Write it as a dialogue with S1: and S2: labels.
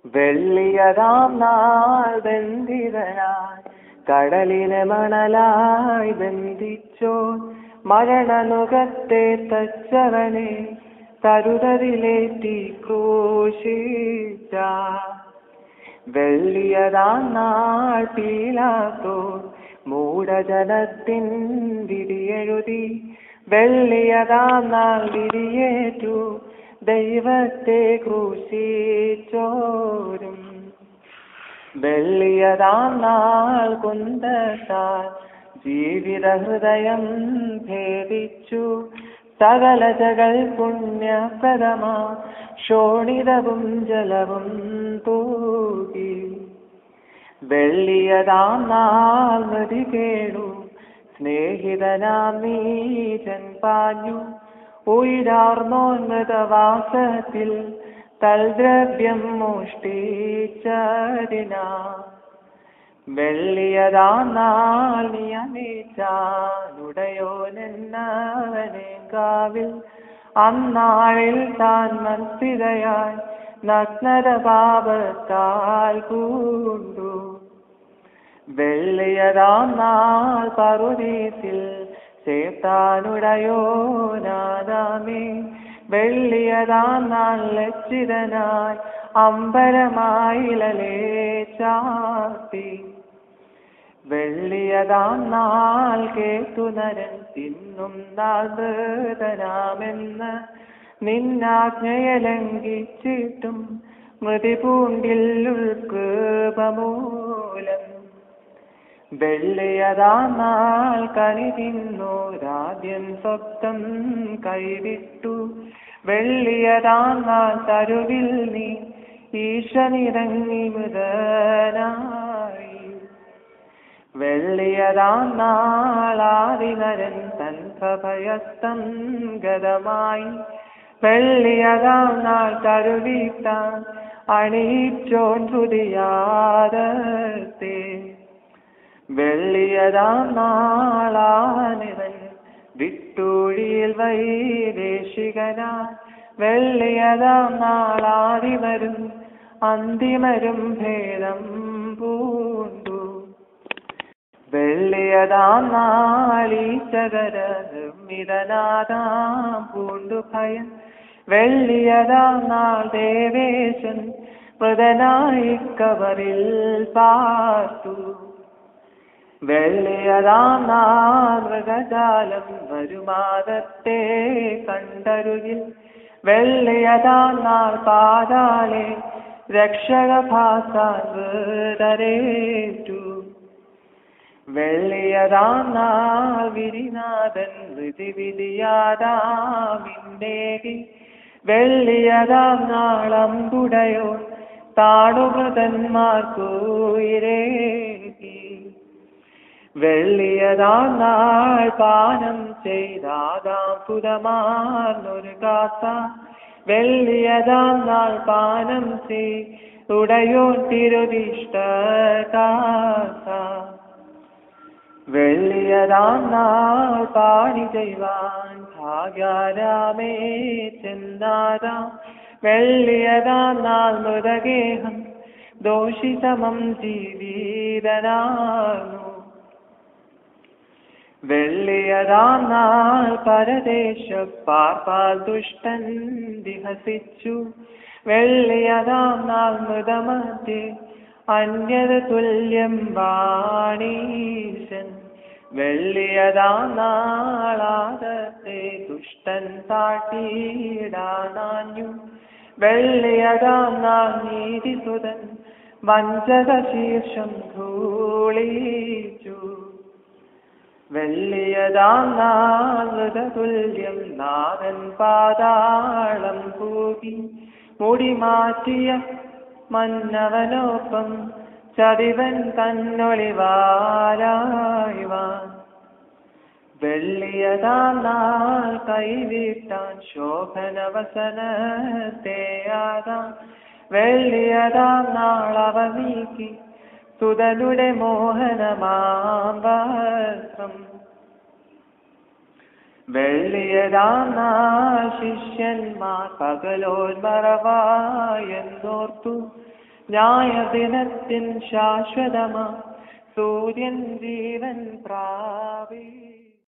S1: വെള്ളിയതാം നാൾ ബന്ധിതനായി കടലിനെ മണലായി ബന്ധിച്ചോ മരണനുഖത്തെ തച്ചവനെ തരുതരിലേറ്റി ക്രൂശിച്ച വെള്ളിയതാം നാൾ പീലാത്തോ മൂഢജനത്തിൻ വിധിയെഴുതി വെള്ളിയതാം നാൾ വിധിയേറ്റു ദൈവത്തെ ക്രൂശിച്ചോരും വെള്ളിയതാം നാൾ കുന്തത്താൽ ജീവിത ഹൃദയം ഭേദിച്ചു സകലതകൾ പുണ്യപ്രദമാ ശോണിതവും ജലവും തൂകി വെള്ളിയതാം നാൾ മതി കേടു സ്നേഹിതനാം നീചൻ പാഞ്ഞു ഉയരാർന്നോന്മൃതവാസത്തിൽ തൽദ്രവ്യം മോഷ്ടിച്ചതിനാ വെള്ളിയതാം നാൾ നിയമിച്ചാനുടയോനെന്നവനെ കാവിൽ അന്നാളിൽ താൻ മത്സിതയായി നഗ്നത പാപത്താൽ പൂണ്ടു വെള്ളിയതാം നാൾ പറുദീസിൽ ചേത്താനുടയോനാദാമേ വെള്ളിയതാം നാൾ ലജ്ജിതനായി അമ്പരമായിലേ ചാത്തി വെള്ളിയതാം നാൾ കേട്ടു നരൻ തിന്നും നാൾ മൃതനാമെന്ന് നിന്നാജ്ഞയെ ലംഘിച്ചിട്ടും മൃതി പൂണ്ടില്ലുൾക്കൃപമൂലം വെള്ളിയതാം നാൾ കണി തിന്നോരാദ്യം സ്വപ്നം കൈവിട്ടു വെള്ളിയതാം നാൾ തരുവിൽ നീ ഈശനിറങ്ങി മൃതനായി വെള്ളിയതാം നാളാദിനരൻ തൻ പ്രഭയസ്തം ഗതമായി വെള്ളിയതാം നാൾ തരുവിട്ടാൻ അണിയിച്ചോൻ ഹൃദയാദത്തെ വെള്ളിയതാം നാളാനിവൻ വിട്ടൂഴിയിൽ വൈദേശികനാ വെള്ളിയതാം നാളാദിവരും അന്തിമരും ഭേദം പൂണ്ടു വെള്ളിയതാം നാളീച്ചകര നിർമ്മിതനാദാം പൂണ്ടു ഭയം വെള്ളിയതാം നാൾ ദേവേശൻ മൃതനായി കവറിൽ പാർത്തു വെള്ളിയതാം നാൾ മൃഗജാലം വരുമാതത്തെ കണ്ടരുകിൽ വെള്ളിയതാം നാൾ പാതാളെ രക്ഷകഭാസാൻ വേദരേറ്റു വെള്ളിയതാം നാൾ വിരിനാഥൻ വിധി വിധിയാതാവിന്നേകി വെള്ളിയതാം നാളമ്പുടയോ താണുമൃതന്മാർക്കു ഇരേകി വെള്ളിയതാം നാൾ പാനം ചെയ്താതാം പുതമാർന്നൊരു കാത്ത വെള്ളിയതാം നാൾ പാനം ചെയ് ഉടയോ തിരുതിഷ്ട കാത്ത വെള്ളിയതാം നാൾ പാണി ചെയ്യുവാൻ ഭാഗ്യാരാമേ ചെന്നാരാം വെള്ളിയതാം നാൾ മൃതഗേഹം ദോഷിതമം ജീവിതനാർന്നു വെള്ളിയതാം നാൾ പരദേശ പാർപ്പാൽ ദുഷ്ടൻ വിഹസിച്ചു വെള്ളിയതാം നാൾ മൃതമധ്യേ അന്യത തുല്യം വാണീശൻ വെള്ളിയതാം നാളാദത്തെ ദുഷ്ടൻ താട്ടിയിടാനാഞ്ഞു വെള്ളിയതാം നാൾ നീതിസുതൻ വഞ്ചക ശീർഷം ധൂളിച്ചു വെള്ളിയതാം നാൾ മൃതതുല്യം നാഥൻ പാതാളം പൂകി മുടി മാറ്റിയ മന്നവനൊപ്പം ചതിവൻ തന്നൊളിവാരായുവാൻ വെള്ളിയതാം നാൾ കൈവിട്ടാൻ ശോഭനവസനത്തെയാകാം വെള്ളിയതാം നാൾ അവ നീക്കി സുതനുടെ മോഹനമാം വസ്ത്രം വെള്ളിയതാം നാൾ ശിഷ്യന്മാർ പകലോന്മറവായെന്നോർത്തു ന്യായദിനത്തിൻ ശാശ്വതമാ സൂര്യൻ ജീവൻ പ്രാപി